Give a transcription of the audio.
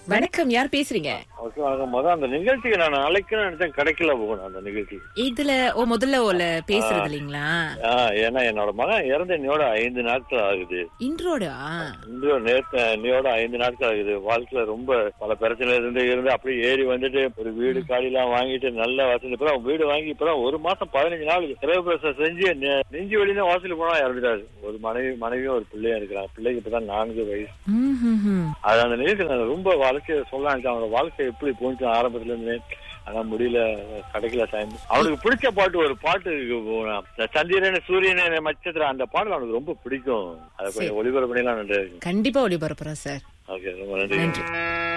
வணக்கம் யார் பேசுறீங்க ஓகே வணக்கம் முதல் அந்த நிகழ்ச்சிக்கு நான் அழைக்கணும்னு நினைச்சேன் கிடைக்கல போகணும் அந்த நிகழ்ச்சி இதுல ஓ முதல்ல ஓல பேசுறது இல்லைங்களா ஆ, ஏன்னா என்னோட மகன் இறந்த இன்னையோட ஐந்து நாட்கள் ஆகுது இன்றோடா இன்று நேத்து இன்னையோட ஐந்து நாட்கள் ஆகுது வாழ்க்கையில ரொம்ப பல பிரச்சனை இருந்து இருந்து அப்படியே ஏறி வந்துட்டு ஒரு வீடு காடிலாம் வாங்கிட்டு நல்ல வசதி இப்பதான் வீடு வாங்கி இப்பதான் ஒரு மாசம் பதினஞ்சு நாள் கிரகப்பிரசம் செஞ்சு நெ- நெஞ்சு வெளியில வாசல் போனா இறந்துட்டாரு ஒரு மனைவி மனைவியும் ஒரு பிள்ளையும் இருக்கிறாங்க பிள்ளைக்கு இப்பதான் நான்கு வயசு ம்ஹும்ஹும். அது அந்த நிகழ்ச்சி நான் ரொம்ப வாழ்க்கையை சொல்ல நினைச்சேன் அவனோட வாழ்க்கை எப்படி போச்சு ஆரம்பத்துல இருந்து ஆனா முடியல கிடைக்கல டைம் அவனுக்கு பிடிச்ச பாட்டு ஒரு பாட்டு இருக்கு போனா. இந்த சந்திரன் சூரியன் மச்சத்துல அந்த பாடல் அவனுக்கு ரொம்ப பிடிக்கும் அதை கொஞ்சம் ஒளிபரப்பு பண்ணிலாம் நன்றி கண்டிப்பா ஒளிபரப்புறோம் சார் ஓகே ரொம்ப நன்றி நன்றி